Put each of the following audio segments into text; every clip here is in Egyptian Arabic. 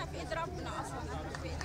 في ايد ربنا اصلا في ايد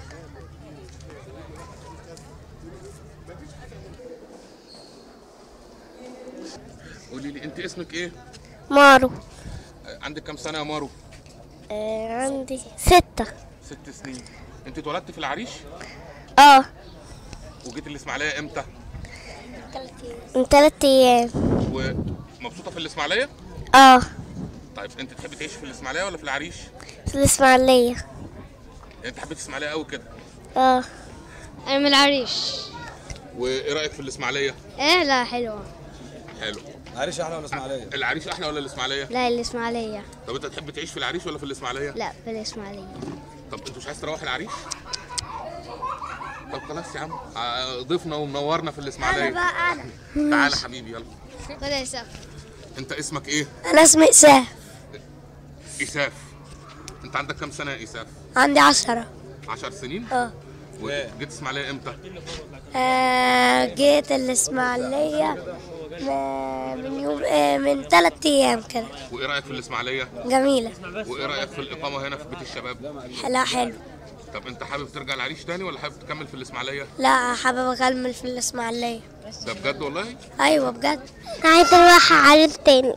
قولي لي انت اسمك ايه مارو آه، عندك كام سنه يا مارو آه عندي ستة ست سنين انت اتولدت في العريش اه وجيت الاسماعيليه امتى من تلات ايام ومبسوطه في الاسماعيليه اه طيب انت تحبي تعيشي في الاسماعيليه ولا في العريش في الاسماعيلية يعني انت حبيت الاسماعيليه قوي كده اه انا من العريش وايه رايك في الاسماعيليه ايه لا حلوه حلو عريش احلى ولا اسماعيليه؟ العريش احلى ولا الاسماعيليه لا الاسماعيليه طب انت تحب تعيش في العريش ولا في الاسماعيليه لا في الاسماعيليه طب انت مش عايز تروح العريش طب خلاص يا عم آه، ضيفنا ومنورنا في الاسماعيليه بقى انا تعالى حبيبي يلا ولا يسافر انت اسمك ايه انا اسمي اساف اساف انت عندك كام سنه يا اساف عندي عشرة 10 سنين اه وجيت اسماعيليه امتى آه، جيت الاسماعيلية م- من يوم آه من تلات ايام كده وايه رايك في الاسماعيليه جميلة وايه رايك في الاقامه هنا في بيت الشباب لا حلو طب انت حابب ترجع العريش تاني ولا حابب تكمل في الاسماعيليه لا حابب اكمل في الاسماعيلية ده بجد والله ايوه بجد عايز اروح عريس تاني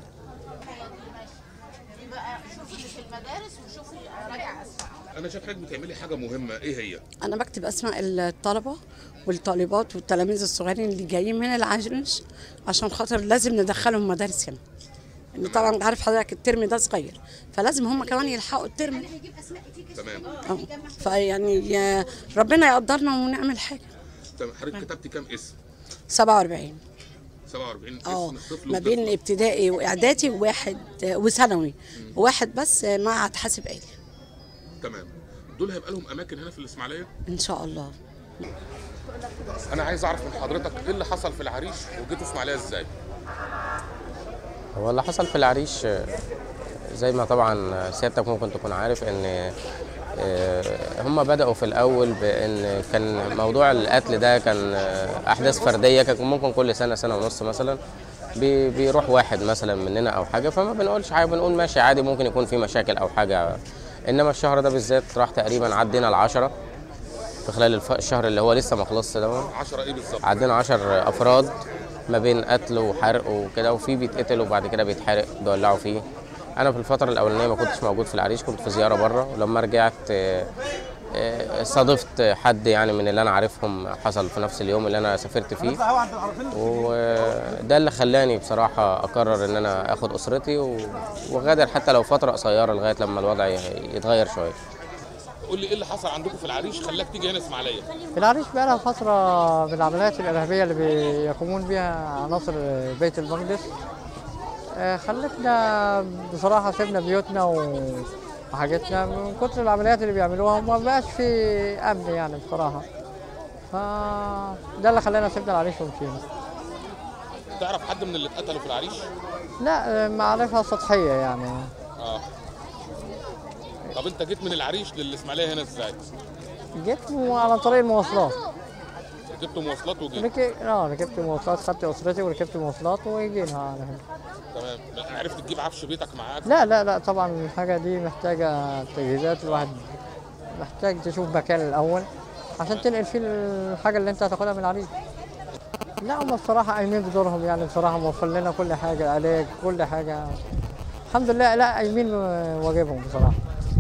انا شايف حضرتك بتعملي حاجه مهمه ايه هي أنا بكتب أسماء الطلبة والطالبات والتلاميذ الصغيرين اللي جايين من العجرش عشان خاطر لازم ندخلهم مدارس هنا. إن طبعا أنت عارف حضرتك الترم ده صغير فلازم هم كمان يلحقوا الترم تمام اه فيعني يا- ربنا يقدرنا ونعمل حاجة تمام حضرتك كتبتي كام اسم 47 47 اه اسم طفل ما بين وطفلة. ابتدائي واعدادي وواحد وثانوي وواحد بس معهد حاسب آلي تمام دول هيبقى لهم اماكن هنا في الاسماعيليه إن شاء الله انا عايز اعرف من حضرتك ايه اللي حصل في العريش وجيتوا اسماعيليه ازاي هو اللي حصل في العريش آه، زي ما طبعا سيادتك ممكن تكون عارف ان آه، هم بدأوا في الأول بأن كان موضوع القتل ده كان آه، أحداث فردية كان ممكن كل سنة سنة ونص مثلا بي- بيروح واحد مثلا مننا أو حاجة فما بنقولش حاجة بنقول ماشي عادي ممكن يكون في مشاكل أو حاجة إنما الشهر ده بالذات راح تقريبا عدينا العشرة في خلال الف- الشهر اللي هو لسه ما خلصش ده 10 ايه بالظبط عندنا عشر افراد ما بين قتل وحرق وكده وفي بيتقتل وبعد كده بيتحرق بيولعوا فيه انا في الفتره الاولانيه ما كنتش موجود في العريش كنت في زياره بره ولما رجعت آه، آه، صادفت حد يعني من اللي انا عارفهم حصل في نفس اليوم اللي انا سافرت فيه وده اللي خلاني بصراحه اقرر ان انا اخد اسرتي و- وغادر حتى لو فتره قصيره لغايه لما الوضع يتغير شويه قول لي ايه اللي حصل عندكم في العريش خلاك تيجي هنا اسماعيليه في العريش بقى لها فترة بالعمليات الإرهابية اللي بيقومون بها عناصر بيت المقدس آه، خلتنا بصراحة سيبنا بيوتنا و- وحاجتنا من كتر العمليات اللي بيعملوها وما بقاش في أمن يعني بصراحة فده اللي خلانا سيبنا العريش ومشينا تعرف حد من اللي اتقتلوا في العريش لا آه، معرفة سطحية يعني اه طب انت جيت من العريش للاسماعيليه هنا ازاي جيت على طريق المواصلات جبت مواصلات وجيت ركبت اه ركبت مواصلات خدت أسرتي وركبت مواصلات وجينا على هنا تمام عرفت تجيب عفش بيتك معاك لا لا لا طبعا الحاجة دي محتاجة تجهيزات الواحد محتاج تشوف مكان الأول عشان تنقل فيه الحاجة اللي أنت هتاخدها من العريس. لا هم بصراحة قايمين بدورهم يعني بصراحة موفر لنا كل حاجة علاج كل حاجة الحمد لله لا قايمين واجبهم بصراحة.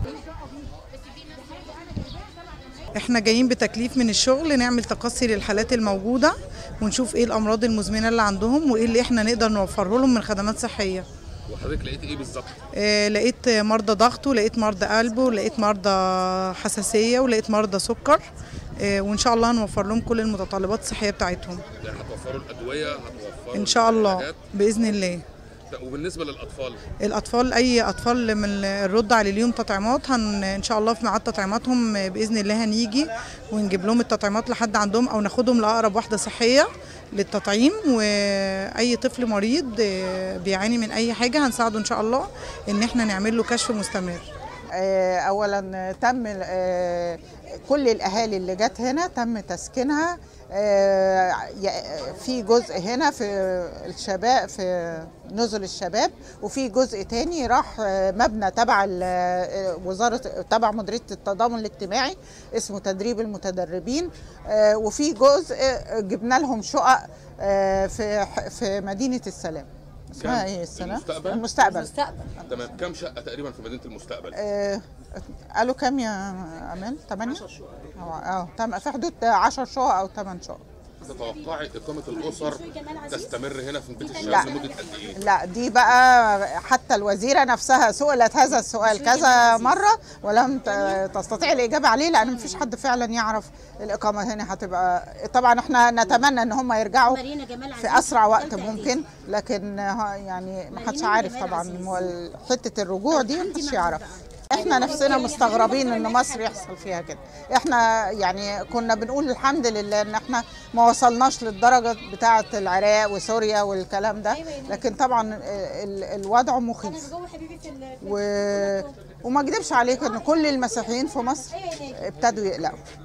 احنا جايين بتكليف من الشغل نعمل تقصي للحالات الموجودة ونشوف ايه الامراض المزمنة اللي عندهم وايه اللي احنا نقدر نوفره لهم من خدمات صحية وحضرتك لقيت ايه بالظبط اه لقيت مرضى ضغط ولقيت مرضى قلب ولقيت مرضى حساسية ولقيت مرضى سكر اه وان شاء الله هنوفر لهم كل المتطلبات الصحية بتاعتهم يعني هتوفروا الادويه هتوفروا ان شاء الله العلاجات. باذن الله وبالنسبه للاطفال الاطفال اي اطفال من الرضع اللي ليهم تطعيمات هن ان شاء الله في ميعاد تطعيماتهم باذن الله هنيجي ونجيب لهم التطعيمات لحد عندهم او ناخدهم لاقرب واحده صحيه للتطعيم واي طفل مريض آه، بيعاني من اي حاجه هنساعده ان شاء الله ان احنا نعمل له كشف مستمر آه، اولا تم آه، كل الاهالي اللي جت هنا تم تسكينها آه، ي- في جزء هنا في الشباب في نزل الشباب وفي جزء تاني راح آه، مبنى تبع ال- آه، وزاره تبع مديريه التضامن الاجتماعي اسمه تدريب المتدربين آه، وفي جزء آه، جبنا لهم شقق آه، في في مدينه السلام اسمها كام؟ ايه السلام المستقبل؟ المستقبل تمام كم شقه تقريبا في مدينه المستقبل آه، قالوا كام يا امال 8 اه تم- في حدود 10 شقق او 8 شقق تتوقعي اقامه الاسر تستمر هنا في بيت لا. الشباب لمده قد ايه لا دي بقى حتى الوزيره نفسها سئلت هذا السؤال كذا مره ولم ت- تستطيع الاجابه عليه لان مفيش حد فعلا يعرف الاقامه هنا هتبقى طبعا احنا نتمنى ان هم يرجعوا في اسرع وقت ممكن لكن ها- يعني ما حدش عارف طبعا هو حته الرجوع دي محدش يعرف احنا نفسنا مستغربين ان مصر يحصل فيها كده احنا يعني كنا بنقول الحمد لله ان احنا ما وصلناش للدرجه بتاعه العراق وسوريا والكلام ده لكن طبعا ال- الوضع مخيف و... وما اكذبش عليك ان كل المسيحيين في مصر ابتدوا يقلقوا